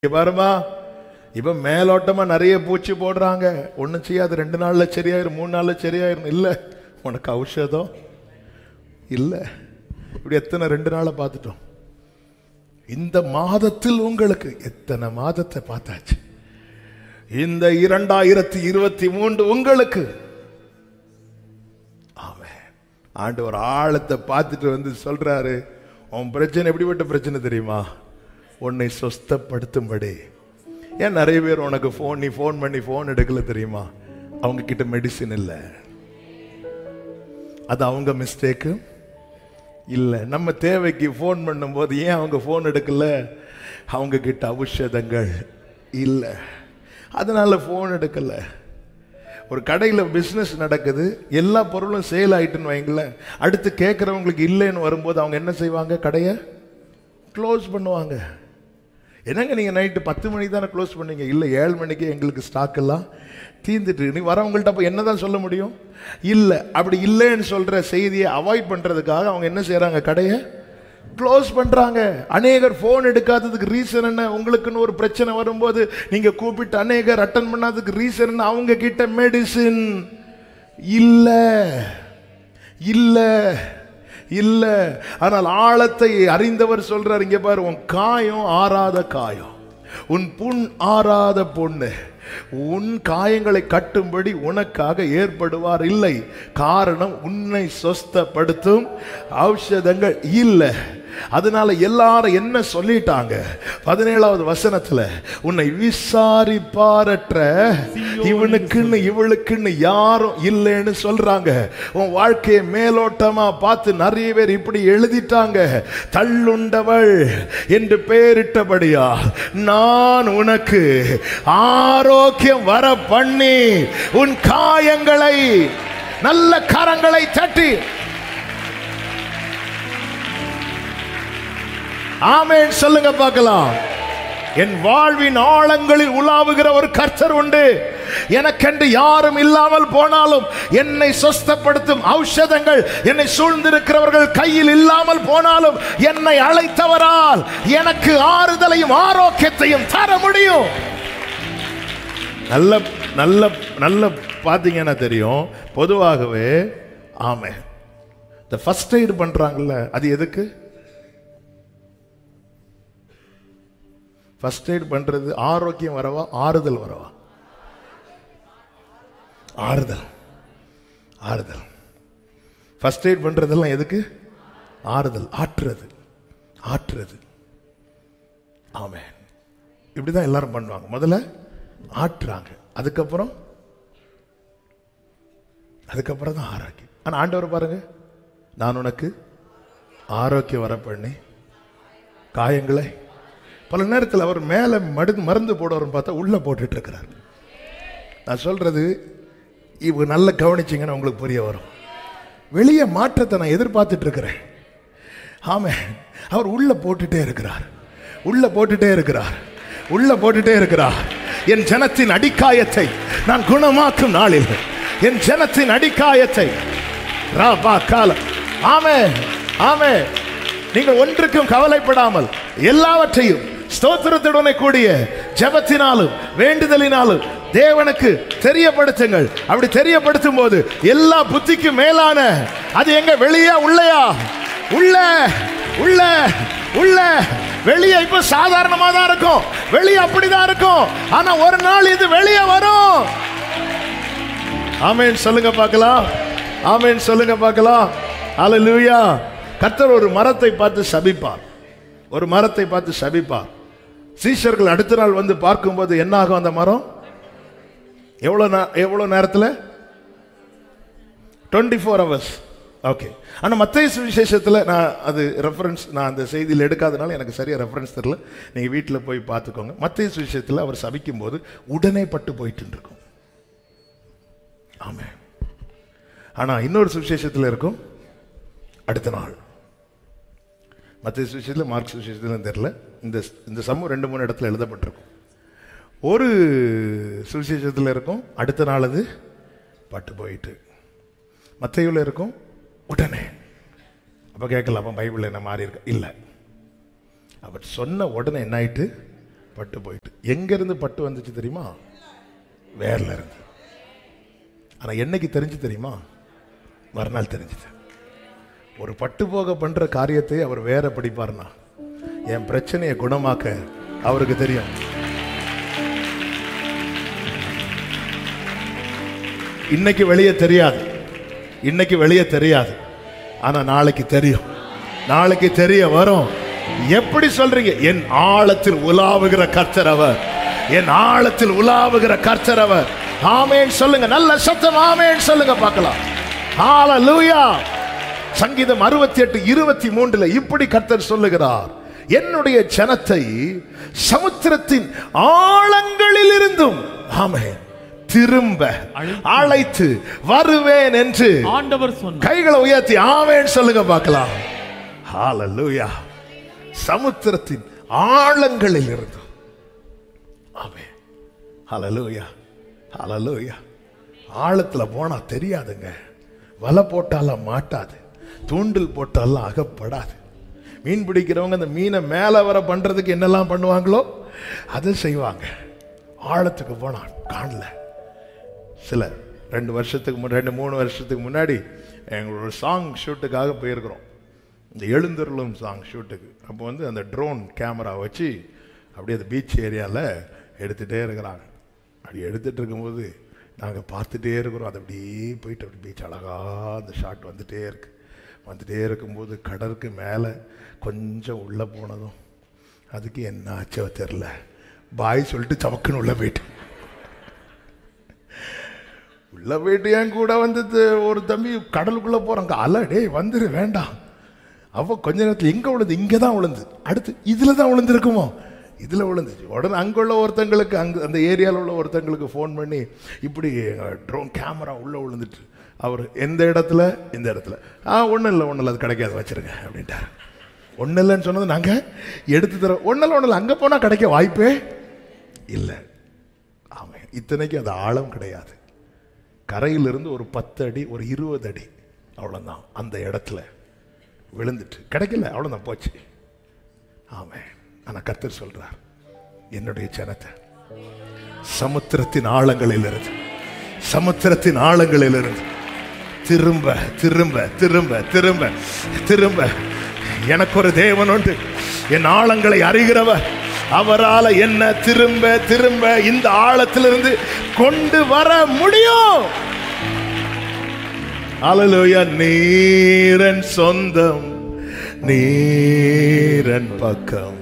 இங்க பாருமா இப்ப மேலோட்டமா நிறைய பூச்சி போடுறாங்க ஒண்ணும் செய்யாது ரெண்டு நாள்ல சரியாயிரும் மூணு நாள்ல சரியாயிரும் இல்ல உனக்கு ஔஷதம் இல்ல இப்படி எத்தனை ரெண்டு நாளை பார்த்துட்டோம் இந்த மாதத்தில் உங்களுக்கு எத்தனை மாதத்தை பார்த்தாச்சு இந்த இரண்டாயிரத்தி இருபத்தி மூன்று உங்களுக்கு ஆமென் ஆண்டு ஒரு ஆழத்தை பார்த்துட்டு வந்து சொல்றாரு உன் பிரச்சனை எப்படிப்பட்ட பிரச்சனை தெரியுமா உன்னை சொஸ்தப்படுத்தும்படி ஏன் நிறைய பேர் உனக்கு ஃபோன் நீ ஃபோன் பண்ணி ஃபோன் எடுக்கல தெரியுமா அவங்க கிட்ட மெடிசின் இல்லை அது அவங்க மிஸ்டேக்கு இல்லை நம்ம தேவைக்கு ஃபோன் பண்ணும்போது ஏன் அவங்க ஃபோன் எடுக்கல அவங்க கிட்ட ஔஷதங்கள் இல்லை அதனால ஃபோன் எடுக்கல ஒரு கடையில் பிஸ்னஸ் நடக்குது எல்லா பொருளும் சேல் ஆயிட்டுன்னு வைங்களேன் அடுத்து கேட்குறவங்களுக்கு இல்லைன்னு வரும்போது அவங்க என்ன செய்வாங்க கடையை க்ளோஸ் பண்ணுவாங்க என்னங்க நீங்கள் நைட்டு பத்து மணிக்கு தானே க்ளோஸ் பண்ணீங்க இல்லை ஏழு மணிக்கு எங்களுக்கு ஸ்டாக் எல்லாம் தீர்ந்துட்டு நீ வரவங்கள்ட்ட அப்போ என்ன தான் சொல்ல முடியும் இல்லை அப்படி இல்லைன்னு சொல்கிற செய்தியை அவாய்ட் பண்ணுறதுக்காக அவங்க என்ன செய்கிறாங்க கடையை க்ளோஸ் பண்ணுறாங்க அநேகர் ஃபோன் எடுக்காததுக்கு ரீசன் என்ன உங்களுக்குன்னு ஒரு பிரச்சனை வரும்போது நீங்கள் கூப்பிட்டு அநேகர் அட்டன் பண்ணாததுக்கு ரீசன் என்ன அவங்க கிட்ட மெடிசின் இல்லை இல்லை இல்ல ஆனால் ஆழத்தை அறிந்தவர் சொல்றார் இங்க பாரு உன் காயம் ஆறாத காயம் உன் புண் ஆறாத பொண்ணு உன் காயங்களை கட்டும்படி உனக்காக ஏற்படுவார் இல்லை காரணம் உன்னை சொஸ்தப்படுத்தும் ஔஷதங்கள் இல்லை அதனால எல்லாரும் என்ன சொல்லிட்டாங்க பதினேழாவது வசனத்துல உன்னை விசாரிப்பாரற்ற இவனுக்குன்னு இவளுக்குன்னு யாரும் இல்லைன்னு சொல்றாங்க உன் வாழ்க்கையை மேலோட்டமா பார்த்து நிறைய பேர் இப்படி எழுதிட்டாங்க தள்ளுண்டவள் என்று பெயரிட்டபடியா நான் உனக்கு ஆரோக்கியம் வர பண்ணி உன் காயங்களை நல்ல கரங்களை தட்டி ஆமென் சொல்லுங்க பார்க்கலாம் என் வாழ்வின் ஆழங்களில் உலாவுகிற ஒரு கர்த்தர் உண்டு எனக்கென்று யாரும் இல்லாமல் போனாலும் என்னை சொஸ்தப்படுத்தும் ஔஷதங்கள் என்னை சூழ்ந்திருக்கிறவர்கள் கையில் இல்லாமல் போனாலும் என்னை அழைத்தவரால் எனக்கு ஆறுதலையும் ஆரோக்கியத்தையும் தர முடியும் நல்ல நல்ல நல்ல பார்த்தீங்கன்னா தெரியும் பொதுவாகவே ஆமே இந்த ஃபர்ஸ்ட் எய்டு பண்றாங்கல்ல அது எதுக்கு ஃபர்ஸ்ட் எய்ட் பண்றது ஆரோக்கியம் வரவா ஆறுதல் வரவா ஆறுதல் ஆறுதல் ஃபர்ஸ்ட் எய்ட் பண்றதெல்லாம் எதுக்கு ஆறுதல் ஆற்றுறது ஆற்றுறது ஆமே இப்படிதான் எல்லாரும் பண்ணுவாங்க முதல்ல ஆற்றுறாங்க அதுக்கப்புறம் அதுக்கப்புறம் தான் ஆரோக்கியம் ஆனா ஆண்டவர் பாருங்க நான் உனக்கு ஆரோக்கியம் வர பண்ணி காயங்களை பல நேரத்தில் அவர் மேலே மடு மருந்து போடுவார்னு பார்த்தா உள்ளே போட்டுட்டு இருக்கிறார் நான் சொல்றது இவங்க நல்ல கவனிச்சிங்கன்னா உங்களுக்கு புரிய வரும் வெளியே மாற்றத்தை நான் எதிர்பார்த்துட்டு இருக்கிறேன் ஆமே அவர் உள்ள போட்டுட்டே இருக்கிறார் உள்ள போட்டுட்டே இருக்கிறார் உள்ள போட்டுட்டே இருக்கிறார் என் ஜனத்தின் அடிக்காயத்தை நான் குணமாக்கும் நாளில் என் ஜனத்தின் அடிக்காயத்தை ராபா காலம் ஆமே ஆமே நீங்கள் ஒன்றுக்கும் கவலைப்படாமல் எல்லாவற்றையும் ஸ்தோத்திரத்துடனே கூடிய ஜெபத்தினாலும் வேண்டுதலினாலும் தேவனுக்கு தெரியப்படுத்துங்கள் அப்படி தெரியப்படுத்தும் போது எல்லா புத்திக்கும் மேலான அது எங்க வெளியா உள்ளயா உள்ள உள்ள உள்ள வெளியே இப்ப சாதாரணமா தான் இருக்கும் வெளியே அப்படிதான் இருக்கும் ஆனா ஒரு நாள் இது வெளியே வரும் ஆமேன் சொல்லுங்க பார்க்கலாம் ஆமேன் சொல்லுங்க பார்க்கலாம் அல்லேலூயா கர்த்தர் ஒரு மரத்தை பார்த்து சபிப்பார் ஒரு மரத்தை பார்த்து சபிப்பார் சீஷர்கள் அடுத்த நாள் வந்து பார்க்கும்போது என்ன ஆகும் அந்த மரம் எவ்வளோ நே- எவ்வளோ நேரத்தில் டுவெண்ட்டி ஃபோர் ஹவர்ஸ் ஓகே ஆனால் மத்திய சுவிசேஷத்தில் நான் அது ரெஃபரன்ஸ் நான் அந்த செய்தியில் எடுக்காதனால எனக்கு சரியாக ரெஃபரன்ஸ் தெரியல நீங்கள் வீட்டில் போய் பார்த்துக்கோங்க மத்திய சுவிசேஷத்தில் அவர் சபிக்கும் போது உடனே பட்டு போயிட்டு இருக்கும் ஆமே ஆனால் இன்னொரு சுவிசேஷத்தில் இருக்கும் அடுத்த நாள் மத்திய சுவிசேஷத்தில் மார்க் சுவிசேஷத்தில் தெரியல இந்த இந்த சமூகம் ரெண்டு மூணு இடத்துல எழுதப்பட்டிருக்கும் ஒரு சுவிசேஷத்தில் இருக்கும் அடுத்த நாள் அது பட்டு போயிட்டு மத்தையில் இருக்கும் உடனே அப்போ கேட்கலாம் அப்போ பைபிள் என்ன மாறி இருக்கு இல்லை அவர் சொன்ன உடனே என்ன ஆயிட்டு பட்டு போயிட்டு எங்க இருந்து பட்டு வந்துச்சு தெரியுமா வேர்ல இருந்து ஆனா என்னைக்கு தெரிஞ்சு தெரியுமா மறுநாள் தெரிஞ்சுது ஒரு பட்டு போக பண்ற காரியத்தை அவர் வேற படிப்பார்னா என் பிரச்சனையை குணமாக்க அவருக்கு தெரியும் இன்னைக்கு வெளியே தெரியாது இன்னைக்கு வெளியே தெரியாது ஆனா நாளைக்கு தெரியும் நாளைக்கு தெரிய வரும் எப்படி சொல்றீங்க என் ஆழத்தில் உலாவுகிற கர்த்தர் அவர் என் ஆழத்தில் உலாவுகிற கர்த்தர் அவர் ஆமேன் சொல்லுங்க நல்ல சத்தம் ஆமேன் சொல்லுங்க பார்க்கலாம் ஹalleluya சங்கீதம் அறுபத்தி எட்டு இருபத்தி மூன்றுல இப்படி கர்த்தர் சொல்லுகிறார் என்னுடைய ஜனத்தை சமுத்திரத்தின் ஆழங்களில் இருந்தும் ஆமென் திரும்ப அழைத்து வருவேன் என்று ஆண்டவர் சொன்னார் கைகளை உயர்த்தி ஆமென் சொல்லுங்க பார்க்கலாம் ஹalleluya சமுத்திரத்தின் ஆழங்களில் இருந்தும் ஆமென் ஹalleluya ஹalleluya ஆழத்துல போனா தெரியாதுங்க வலை போட்டாலாம் மாட்டாது தூண்டில் போட்டாலாம் அகப்படாது மீன் பிடிக்கிறவங்க அந்த மீனை மேலே வர பண்றதுக்கு என்னெல்லாம் பண்ணுவாங்களோ அதை செய்வாங்க ஆழத்துக்கு போனா காணல சில ரெண்டு வருஷத்துக்கு முன்னாடி ரெண்டு மூணு வருஷத்துக்கு முன்னாடி எங்களோட சாங் ஷூட்டுக்காக போயிருக்கிறோம் இந்த எழுந்தருளும் சாங் ஷூட்டுக்கு அப்போ வந்து அந்த ட்ரோன் கேமரா வச்சு அப்படியே அந்த பீச் ஏரியாவில் எடுத்துகிட்டே இருக்கிறாங்க அப்படி எடுத்துகிட்டு இருக்கும்போது நாங்கள் பார்த்துட்டே இருக்கிறோம் அது அப்படியே போயிட்டு அப்படி பீச் அழகாக அந்த ஷாட் வந்துட்டே இருக்கு வந்துட்டே இருக்கும்போது கடலுக்கு மேலே கொஞ்சம் உள்ளே போனதும் அதுக்கு என்ன ஆச்சோ தெரில பாய் சொல்லிட்டு சமக்குன்னு உள்ளே போயிட்டு உள்ள போயிட்டு என் கூட வந்து ஒரு தம்பி கடலுக்குள்ள போறாங்க அல டேய் வந்துரு வேண்டாம் அவ கொஞ்ச நேரத்தில் எங்க விழுந்து இங்க தான் விழுந்து அடுத்து இதுல தான் விழுந்திருக்குமோ இதுல விழுந்துச்சு உடனே அங்குள்ள ஒருத்தங்களுக்கு அங்க அந்த ஏரியாவில் உள்ள ஒருத்தங்களுக்கு ஃபோன் பண்ணி இப்படி ட்ரோன் கேமரா உள்ள விழுந்துட்டு அவர் எந்த இடத்துல இந்த இடத்துல ஆ ஒன்றும் இல்லை ஒன்றும் இல்லை அது கிடைக்காது வச்சிருங்க அப்படின்ட்டார் ஒன்றும் இல்லைன்னு சொன்னது நாங்கள் எடுத்து தரோம் ஒன்றும் இல்லை ஒன்றும் இல்லை அங்கே போனால் கிடைக்க வாய்ப்பே இல்லை ஆமாம் இத்தனைக்கு அது ஆழம் கிடையாது கரையிலிருந்து ஒரு பத்து அடி ஒரு இருபது அடி அவ்வளோதான் அந்த இடத்துல விழுந்துட்டு கிடைக்கல அவ்வளோதான் போச்சு ஆமாம் ஆனால் கர்த்தர் சொல்றார் என்னுடைய ஜனத்தை சமுத்திரத்தின் ஆழங்களில் இருந்து சமுத்திரத்தின் ஆழங்களில் இருந்து திரும்ப திரும்ப திரும்ப திரும்ப திரும்ப எனக்கு ஒரு தேவன் உண்டு என் ஆழங்களை அறிகிறவர் அவரால என்ன திரும்ப திரும்ப இந்த ஆழத்திலிருந்து கொண்டு வர முடியும் அலலுயா நீரன் சொந்தம் நீரன் பக்கம்